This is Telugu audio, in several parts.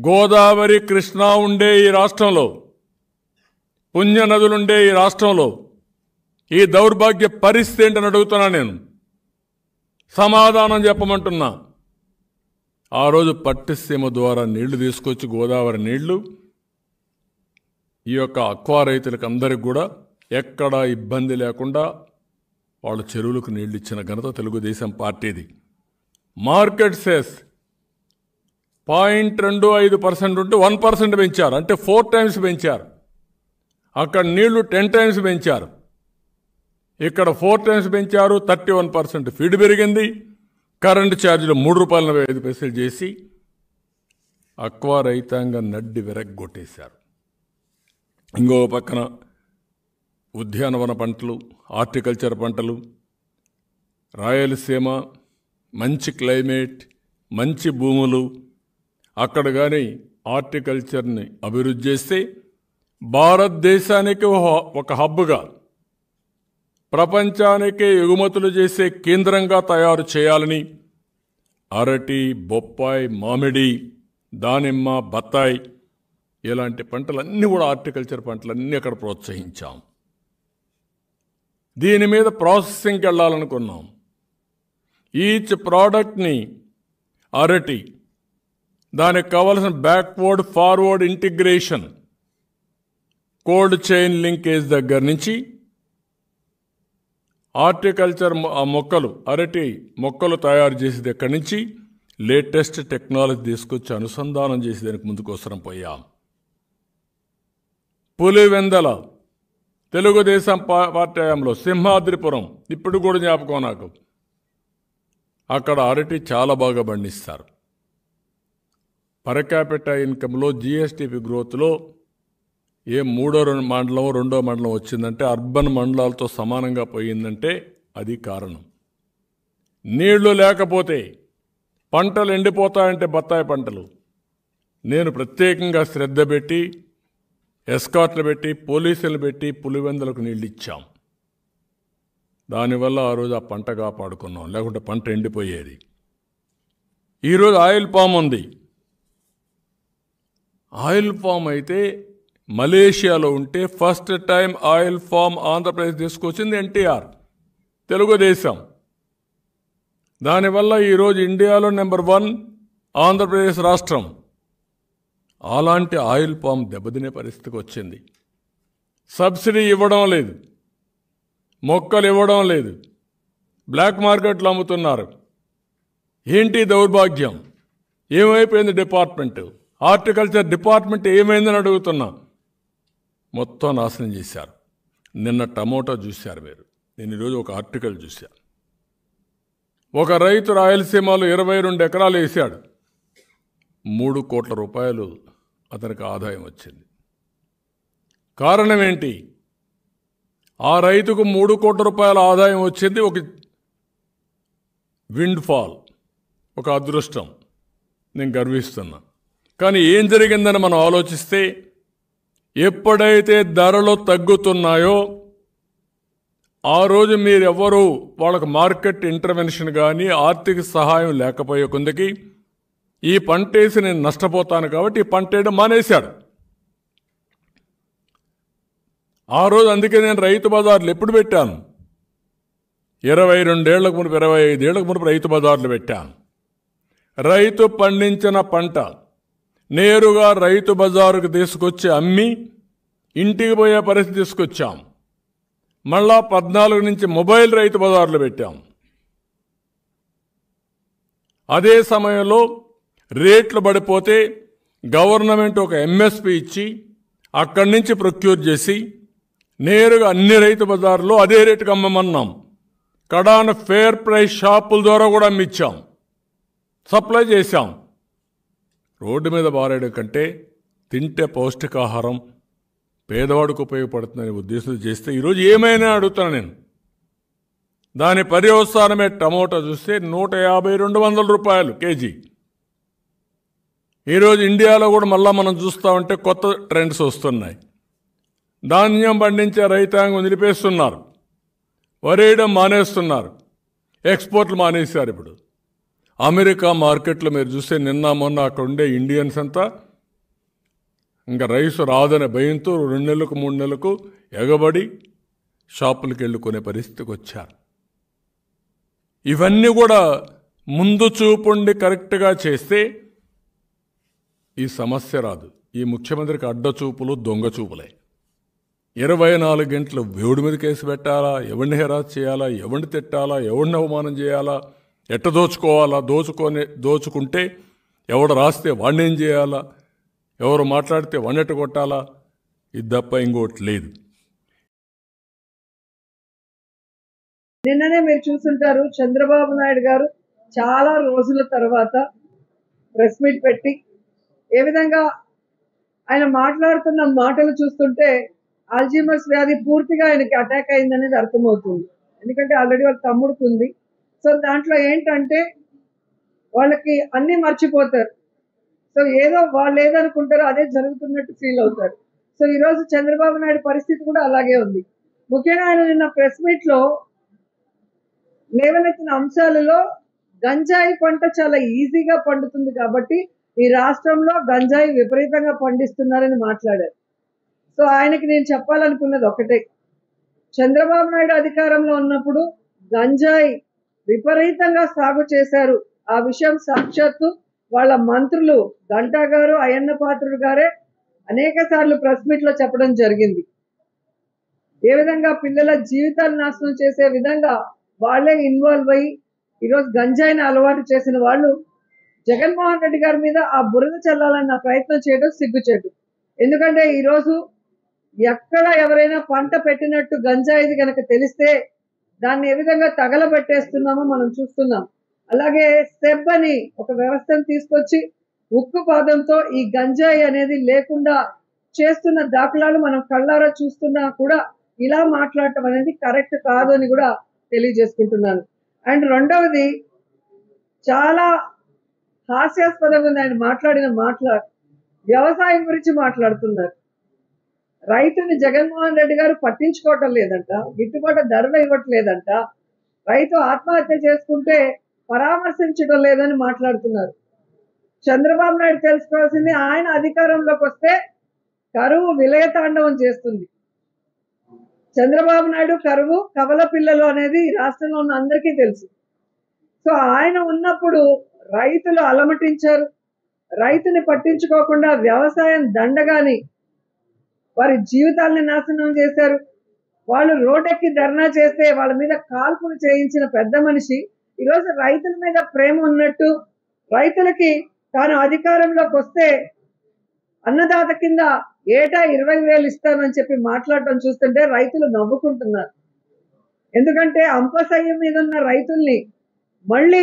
గోదావరి కృష్ణా ఉండే ఈ రాష్ట్రంలో పుణ్య నదులుండే ఈ రాష్ట్రంలో ఈ దౌర్భాగ్య పరిస్థితి ఏంటని అడుగుతున్నా నేను సమాధానం చెప్పమంటున్నా ఆ రోజు పట్టిసీమ ద్వారా నీళ్లు తీసుకొచ్చి గోదావరి నీళ్లు ఈ యొక్క అక్వా రైతులకు అందరికి కూడా ఎక్కడా ఇబ్బంది లేకుండా వాళ్ళ చెరువులకు నీళ్లు ఇచ్చిన ఘనత తెలుగుదేశం పార్టీది మార్కెట్ సేస్ పాయింట్ రెండు ఐదు పర్సెంట్ ఉంటే వన్ పర్సెంట్ పెంచారు అంటే ఫోర్ టైమ్స్ పెంచారు అక్కడ నీళ్లు టెన్ టైమ్స్ పెంచారు ఇక్కడ ఫోర్ టైమ్స్ పెంచారు థర్టీ వన్ పర్సెంట్ ఫీడ్ పెరిగింది కరెంటు ఛార్జీలు మూడు రూపాయల నలభై ఐదు పైసలు చేసి అక్వా రైతాంగం నడ్డి విరగ్గొట్టేశారు ఇంకో పక్కన ఉద్యానవన పంటలు హార్టికల్చర్ పంటలు రాయలసీమ మంచి క్లైమేట్ మంచి భూములు అక్కడ కానీ హార్టికల్చర్ని అభివృద్ధి చేస్తే భారతదేశానికి ఒక- ఒక హబ్గా ప్రపంచానికే ఎగుమతులు చేసే కేంద్రంగా తయారు చేయాలని అరటి బొప్పాయి మామిడి దానిమ్మ బత్తాయి ఇలాంటి పంటలన్నీ కూడా హార్టికల్చర్ పంటలన్నీ అక్కడ ప్రోత్సహించాం దీని మీద ప్రాసెసింగ్కి వెళ్ళాలనుకున్నాం ఈచ్ ప్రోడక్ట్ని అరటి దానికి కావలసిన backward forward integration cold chain linkage దగ్గర నుంచి హార్టికల్చర్ మొ- ఆ మొక్కలు అరటి మొక్కలు తయారు చేసేది ఎక్కడి నుంచి లేటెస్ట్ టెక్నాలజీ తీసుకొచ్చి అనుసంధానం చేసి దానికి ముందుకు అవసరం పోయాం పులివెందల తెలుగుదేశం పా- పార్టీ హయాంలో సింహాద్రిపురం ఇప్పుడు కూడా జ్ఞాపకం నాకు అక్కడ అరటి చాలా బాగా పండిస్తారు పరకాపిట ఇన్కంలో జిఎస్టిపి గ్రోత్లో ఏ మూడో రెండు మండలం రెండో మండలం వచ్చిందంటే అర్బన్ మండలాలతో సమానంగా పోయిందంటే అది కారణం నీళ్లు లేకపోతే పంటలు ఎండిపోతాయంటే బత్తాయి పంటలు నేను ప్రత్యేకంగా శ్రద్ధ పెట్టి ఎస్కాట్లు పెట్టి పోలీసులు పెట్టి పులివెందులకు నీళ్ళు ఇచ్చాం దానివల్ల ఆ రోజు ఆ పంట కాపాడుకున్నాం లేకుంటే పంట ఎండిపోయేది ఈరోజు ఆయిల్ పామ్ ఉంది ఆయిల్ ఫామ్ అయితే మలేషియాలో ఉంటే first time oil palm Andhra Pradesh తీసుకొచ్చింది ఎన్టీఆర్ తెలుగుదేశం దానివల్ల ఈరోజు ఇండియాలో నెంబర్ వన్ ఆంధ్రప్రదేశ్ రాష్ట్రం అలాంటి ఆయిల్ పామ్ దెబ్బతినే పరిస్థితికి వచ్చింది సబ్సిడీ ఇవ్వడం లేదు మొక్కలు ఇవ్వడం లేదు బ్లాక్ మార్కెట్లో అమ్ముతున్నారు ఏంటి దౌర్భాగ్యం ఏమైపోయింది డిపార్ట్మెంట్ హార్టికల్చర్ డిపార్ట్మెంట్ ఏమైందని అడుగుతున్నా మొత్తం నాశనం చేశారు నిన్న టమోటా చూశారు మీరు నేను ఈరోజు ఒక ఆర్టికల్ చూశాను ఒక రైతు రాయలసీమలో ఇరవై రెండు ఎకరాలు వేశాడు మూడు కోట్ల రూపాయలు అతనికి ఆదాయం వచ్చింది కారణం ఏంటి ఆ రైతుకు మూడు కోట్ల రూపాయల ఆదాయం వచ్చింది ఒక విండ్ ఫాల్ ఒక అదృష్టం నేను గర్విస్తున్నా కానీ ఏం జరిగిందని మనం ఆలోచిస్తే ఎప్పుడైతే ధరలు తగ్గుతున్నాయో ఆ రోజు మీరెవ్వరూ వాళ్ళకు మార్కెట్ ఇంటర్వెన్షన్ కానీ ఆర్థిక సహాయం లేకపోయే కొందకి ఈ పంట వేసి నేను నష్టపోతాను కాబట్టి ఈ పంట వేయడం మానేశాడు ఆ రోజు అందుకే నేను రైతు బజార్లు ఎప్పుడు పెట్టాను ఇరవై రెండేళ్లకు మునుపు ఇరవై ఐదేళ్లకు మునుపు రైతు బజార్లు పెట్టాను రైతు పండించిన పంట నేరుగా రైతు బజారుకు తీసుకొచ్చి అమ్మి ఇంటికి పోయే పరిస్థితి తీసుకొచ్చాం మళ్ళా పద్నాలుగు నుంచి మొబైల్ రైతు బజార్లు పెట్టాం అదే సమయంలో రేట్లు పడిపోతే గవర్నమెంట్ ఒక ఎంఎస్పి ఇచ్చి అక్కడి నుంచి ప్రొక్యూర్ చేసి నేరుగా అన్ని రైతు బజార్లో అదే రేటుకి అమ్మమన్నాం కడాన ఫేర్ ప్రైస్ షాపుల ద్వారా కూడా అమ్మిచ్చాం సప్లై చేశాం రోడ్డు మీద బారేయడం కంటే తింటే పౌష్టికాహారం పేదవాడికి ఉపయోగపడుతుందనే ఉద్దేశంతో చేస్తే ఈరోజు ఏమైనా అడుగుతాను నేను దాని పర్యవసానమే టమోటా చూస్తే నూట యాభై రెండు వందల రూపాయలు కేజీ ఈరోజు ఇండియాలో కూడా మళ్ళా మనం చూస్తూ ఉంటే కొత్త ట్రెండ్స్ వస్తున్నాయి ధాన్యం పండించే రైతాంగం నిలిపేస్తున్నారు వరేయడం మానేస్తున్నారు ఎక్స్పోర్ట్లు మానేశారు ఇప్పుడు అమెరికా మార్కెట్లో మీరు చూస్తే నిన్న మొన్న అక్కడ ఉండే ఇండియన్స్ అంతా ఇంకా రైసు రాదనే భయంతో రెండు నెలలకు మూడు నెలలకు ఎగబడి షాపులకు వెళ్ళుకునే పరిస్థితికి వచ్చారు ఇవన్నీ కూడా ముందు చూపుండి కరెక్ట్గా చేస్తే ఈ సమస్య రాదు ఈ ముఖ్యమంత్రికి అడ్డ చూపులు దొంగ చూపులే ఇరవై నాలుగు గంటలు వేడి మీద కేసు పెట్టాలా ఎవరిని హెరాస్ చేయాలా ఎవరిని తిట్టాలా ఎవరిని అవమానం చేయాలా ఎట్ట దోచుకోవాలా దోచుకొని దోచుకుంటే ఎవడు రాస్తే వాడిని ఏం చేయాలా ఎవరు మాట్లాడితే వాడినట్టు కొట్టాలా ఇది తప్ప ఇంకోటి లేదు నిన్ననే మీరు చూసుంటారు చంద్రబాబు నాయుడు గారు చాలా రోజుల తర్వాత ప్రెస్ మీట్ పెట్టి ఏ విధంగా ఆయన మాట్లాడుతున్న మాటలు చూస్తుంటే ఆల్జీమర్స్ వ్యాధి పూర్తిగా ఆయనకి అటాక్ అయిందనేది అర్థమవుతుంది ఎందుకంటే ఆల్రెడీ వాళ్ళ తమ్ముడికి ఉంది సో దాంట్లో ఏంటంటే వాళ్ళకి అన్నీ మర్చిపోతారు సో ఏదో వాళ్ళు ఏదనుకుంటారో అదే జరుగుతున్నట్టు ఫీల్ అవుతారు సో ఈరోజు చంద్రబాబు నాయుడు పరిస్థితి కూడా అలాగే ఉంది ముఖ్యంగా ఆయన నిన్న ప్రెస్ మీట్ లో లేవనెత్తిన అంశాలలో గంజాయి పంట చాలా ఈజీగా పండుతుంది కాబట్టి ఈ రాష్ట్రంలో గంజాయి విపరీతంగా పండిస్తున్నారని మాట్లాడారు సో ఆయనకి నేను చెప్పాలనుకున్నది ఒకటే చంద్రబాబు నాయుడు అధికారంలో ఉన్నప్పుడు గంజాయి విపరీతంగా సాగు చేశారు ఆ విషయం సాక్షాత్తు వాళ్ళ మంత్రులు గంటా గారు అయ్యన్న పాత్రుడు గారే అనేక సార్లు ప్రెస్ మీట్ లో చెప్పడం జరిగింది ఏ విధంగా పిల్లల జీవితాలు నాశనం చేసే విధంగా వాళ్ళే ఇన్వాల్వ్ అయ్యి ఈరోజు గంజాయిని అలవాటు చేసిన వాళ్ళు జగన్మోహన్ రెడ్డి గారి మీద ఆ బురద చల్లాలన్న ప్రయత్నం చేయడం సిగ్గుచేటు ఎందుకంటే ఈరోజు ఎక్కడ ఎవరైనా పంట పెట్టినట్టు గంజాయిది గనక తెలిస్తే దాన్ని ఏ విధంగా తగలబెట్టేస్తున్నామో మనం చూస్తున్నాం అలాగే సెబ్ అని ఒక వ్యవస్థను తీసుకొచ్చి ఉక్కు పాదంతో ఈ గంజాయి అనేది లేకుండా చేస్తున్న దాఖలాలు మనం కళ్ళారా చూస్తున్నా కూడా ఇలా మాట్లాడటం అనేది కరెక్ట్ కాదు అని కూడా తెలియజేసుకుంటున్నాను అండ్ రెండవది చాలా హాస్యాస్పదంగా ఉంది ఆయన మాట్లాడిన మాటల వ్యవసాయం గురించి మాట్లాడుతున్నారు రైతుని జగన్మోహన్ రెడ్డి గారు పట్టించుకోవటం లేదంట గిట్టుబాటు ధరలు ఇవ్వట్లేదంట రైతు ఆత్మహత్య చేసుకుంటే పరామర్శించడం లేదని మాట్లాడుతున్నారు చంద్రబాబు నాయుడు తెలుసుకోవాల్సింది ఆయన అధికారంలోకి వస్తే కరువు విలయతాండవం చేస్తుంది చంద్రబాబు నాయుడు కరువు కవల పిల్లలు అనేది ఈ రాష్ట్రంలో ఉన్న అందరికీ తెలుసు సో ఆయన ఉన్నప్పుడు రైతులు అలమటించారు రైతుని పట్టించుకోకుండా వ్యవసాయం దండగాని వారి జీవితాలని నాశనం చేశారు వాళ్ళు రోడ్డెక్కి ధర్నా చేస్తే వాళ్ళ మీద కాల్పులు చేయించిన పెద్ద మనిషి ఈరోజు రైతుల మీద ప్రేమ ఉన్నట్టు రైతులకి తాను అధికారంలోకి వస్తే అన్నదాత కింద ఏటా ఇరవై వేలు ఇస్తానని చెప్పి మాట్లాడటం చూస్తుంటే రైతులు నవ్వుకుంటున్నారు ఎందుకంటే అంపసయ్యం మీద ఉన్న రైతుల్ని మళ్ళీ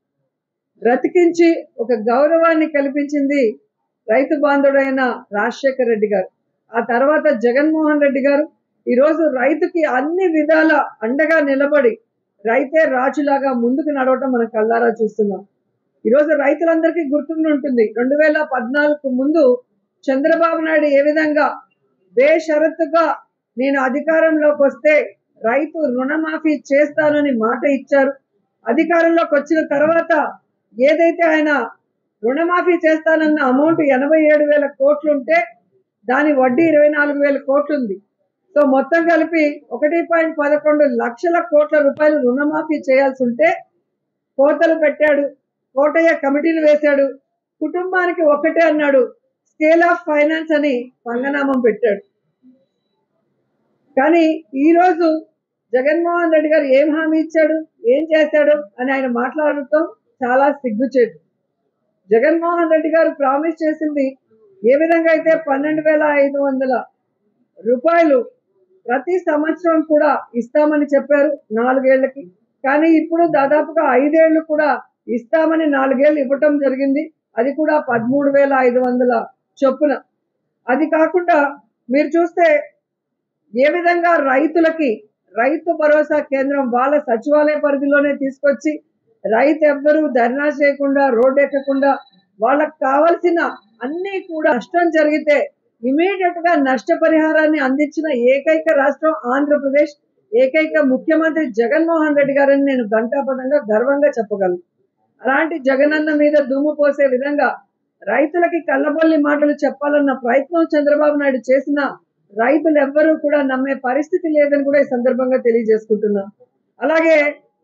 బ్రతికించి ఒక గౌరవాన్ని కల్పించింది రైతు బాంధవుడైన రాజశేఖర్ రెడ్డి గారు ఆ తర్వాత జగన్మోహన్ రెడ్డి గారు ఈరోజు రైతుకి అన్ని విధాల అండగా నిలబడి రైతే రాజులాగా ముందుకు నడవటం మనం కళ్ళారా చూస్తున్నాం ఈరోజు రైతులందరికీ గుర్తుండి ఉంటుంది రెండు వేల పద్నాలుగు ముందు చంద్రబాబు నాయుడు ఏ విధంగా బేషరతుగా నేను అధికారంలోకి వస్తే రైతు రుణమాఫీ చేస్తానని మాట ఇచ్చారు అధికారంలోకి వచ్చిన తర్వాత ఏదైతే ఆయన రుణమాఫీ చేస్తానన్న అమౌంట్ ఎనభై ఏడు వేల కోట్లు ఉంటే దాని వడ్డీ ఇరవై నాలుగు వేల కోట్లు ఉంది సో మొత్తం కలిపి ఒకటి పాయింట్ పదకొండు లక్షల కోట్ల రూపాయలు రుణమాఫీ చేయాల్సి ఉంటే కోతలు పెట్టాడు కోటయ్య కమిటీలు వేశాడు కుటుంబానికి ఒక్కటే అన్నాడు స్కేల్ ఆఫ్ ఫైనాన్స్ అని పంగనామం పెట్టాడు కానీ ఈ రోజు జగన్మోహన్ రెడ్డి గారు ఏం హామీ ఇచ్చాడు ఏం చేశాడు అని ఆయన మాట్లాడటం చాలా సిగ్గుచేటు జగన్మోహన్ రెడ్డి గారు ప్రామిస్ చేసింది ఏ విధంగా అయితే పన్నెండు వేల ఐదు వందల రూపాయలు ప్రతి సంవత్సరం కూడా ఇస్తామని చెప్పారు నాలుగేళ్లకి కానీ ఇప్పుడు దాదాపుగా ఐదేళ్లు కూడా ఇస్తామని నాలుగేళ్లు ఇవ్వటం జరిగింది అది కూడా పదమూడు వేల ఐదు వందల చొప్పున అది కాకుండా మీరు చూస్తే ఏ విధంగా రైతులకి రైతు భరోసా కేంద్రం వాళ్ళ సచివాలయ పరిధిలోనే తీసుకొచ్చి రైతు ఎవ్వరూ ధర్నా చేయకుండా రోడ్డు ఎక్కకుండా వాళ్ళకి కావలసిన అన్ని కూడా నష్టం జరిగితే ఇమీడియట్ గా నష్టపరిహారాన్ని అందించిన ఏకైక రాష్ట్రం ఆంధ్రప్రదేశ్ ఏకైక ముఖ్యమంత్రి జగన్మోహన్ రెడ్డి గారని నేను ఘంటాపదంగా గర్వంగా చెప్పగలను అలాంటి జగనన్న మీద దుమ్ము పోసే విధంగా రైతులకి కళ్ళబొల్లి మాటలు చెప్పాలన్న ప్రయత్నం చంద్రబాబు నాయుడు చేసిన రైతులు ఎవ్వరూ కూడా నమ్మే పరిస్థితి లేదని కూడా ఈ సందర్భంగా తెలియజేసుకుంటున్నా అలాగే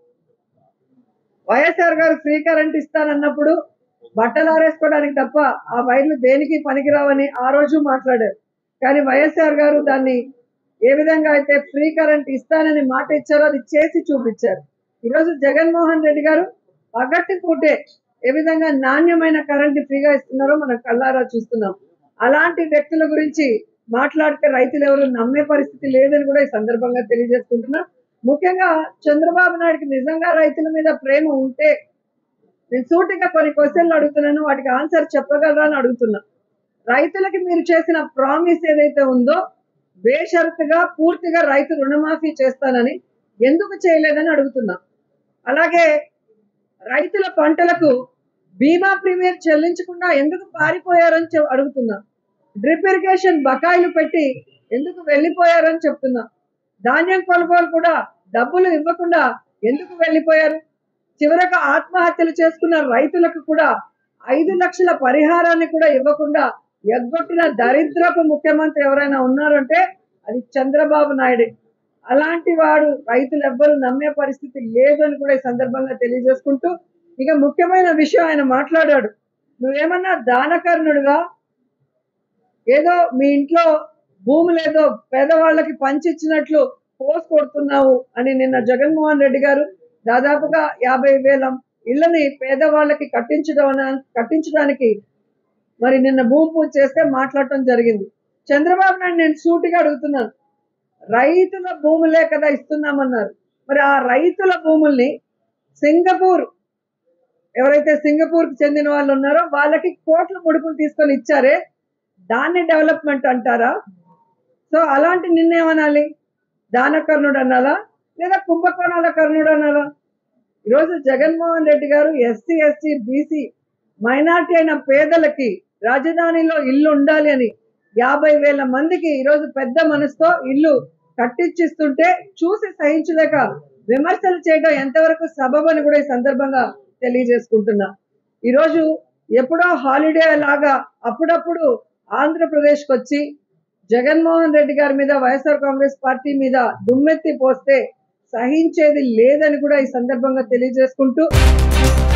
వైఎస్ఆర్ గారు ఫ్రీ కరెంట్ ఇస్తానన్నప్పుడు బట్టలు ఆరేసుకోవడానికి తప్ప ఆ వైర్లు దేనికి పనికిరావని ఆ రోజు మాట్లాడారు కానీ వైఎస్ఆర్ గారు దాన్ని ఏ విధంగా అయితే ఫ్రీ కరెంట్ ఇస్తానని మాట ఇచ్చారో అది చేసి చూపించారు ఈరోజు జగన్మోహన్ రెడ్డి గారు పగట్టి పూటే ఏ విధంగా నాణ్యమైన కరెంట్ ఫ్రీగా ఇస్తున్నారో మనం కళ్ళారా చూస్తున్నాం అలాంటి వ్యక్తుల గురించి మాట్లాడితే రైతులు ఎవరు నమ్మే పరిస్థితి లేదని కూడా ఈ సందర్భంగా తెలియజేసుకుంటున్నా ముఖ్యంగా చంద్రబాబు నాయుడుకి నిజంగా రైతుల మీద ప్రేమ ఉంటే నేను సూటిగా కొన్ని క్వశ్చన్లు అడుగుతున్నాను వాటికి ఆన్సర్ చెప్పగలరా అని అడుగుతున్నా రైతులకి మీరు చేసిన ప్రామిస్ ఏదైతే ఉందో బేషరతుగా పూర్తిగా రైతు రుణమాఫీ చేస్తానని ఎందుకు చేయలేదని అడుగుతున్నా అలాగే రైతుల పంటలకు బీమా ప్రీమియం చెల్లించకుండా ఎందుకు పారిపోయారని చె- అడుగుతున్నా డ్రిప్ ఇరిగేషన్ బకాయిలు పెట్టి ఎందుకు వెళ్ళిపోయారని చెప్తున్నా ధాన్యం కొనుగోలు కూడా డబ్బులు ఇవ్వకుండా ఎందుకు వెళ్ళిపోయారు చివరకు ఆత్మహత్యలు చేసుకున్న రైతులకు కూడా ఐదు లక్షల పరిహారాన్ని కూడా ఇవ్వకుండా ఎగ్గొట్టిన దరిద్రపు ముఖ్యమంత్రి ఎవరైనా ఉన్నారంటే అది చంద్రబాబు నాయుడే అలాంటి వాడు రైతులు ఎవ్వరు నమ్మే పరిస్థితి లేదు అని కూడా ఈ సందర్భంగా తెలియజేసుకుంటూ ఇక ముఖ్యమైన విషయం ఆయన మాట్లాడాడు నువ్వేమన్నా దానకర్ణుడుగా ఏదో మీ ఇంట్లో భూములు ఏదో పేదవాళ్ళకి పంచిచ్చినట్లు పోస్ కొడుతున్నావు అని నిన్న జగన్మోహన్ రెడ్డి గారు దాదాపుగా యాభై వేల ఇళ్ళని పేదవాళ్ళకి కట్టించడం అన- కట్టించడానికి మరి నిన్న భూమి పూజ చేస్తే మాట్లాడటం జరిగింది చంద్రబాబు నాయుడు నేను సూటిగా అడుగుతున్నాను రైతుల భూములే కదా ఇస్తున్నామన్నారు మరి ఆ రైతుల భూముల్ని సింగపూర్ ఎవరైతే సింగపూర్ కి చెందిన వాళ్ళు ఉన్నారో వాళ్ళకి కోట్ల ముడుపులు తీసుకొని ఇచ్చారే దాన్ని డెవలప్మెంట్ అంటారా సో అలాంటి నిన్నేమనాలి దానకర్ణుడు అనాలా లేదా కుంభకోణాల కర్ణుడు అనాలా ఈరోజు జగన్మోహన్ రెడ్డి గారు ఎస్సీ ఎస్టీ బీసీ మైనార్టీ అయిన పేదలకి రాజధానిలో ఇల్లు ఉండాలి అని యాభై వేల మందికి ఈరోజు పెద్ద మనసుతో ఇల్లు కట్టించిస్తుంటే చూసి సహించలేక విమర్శలు చేయడం ఎంతవరకు సబబని కూడా ఈ సందర్భంగా తెలియజేసుకుంటున్నా ఈరోజు ఎప్పుడో హాలిడే లాగా అప్పుడప్పుడు ఆంధ్రప్రదేశ్కి వచ్చి జగన్మోహన్ రెడ్డి గారి మీద వైఎస్ఆర్ కాంగ్రెస్ పార్టీ మీద దుమ్మెత్తి పోస్తే సహించేది లేదని కూడా ఈ సందర్భంగా తెలియజేసుకుంటూ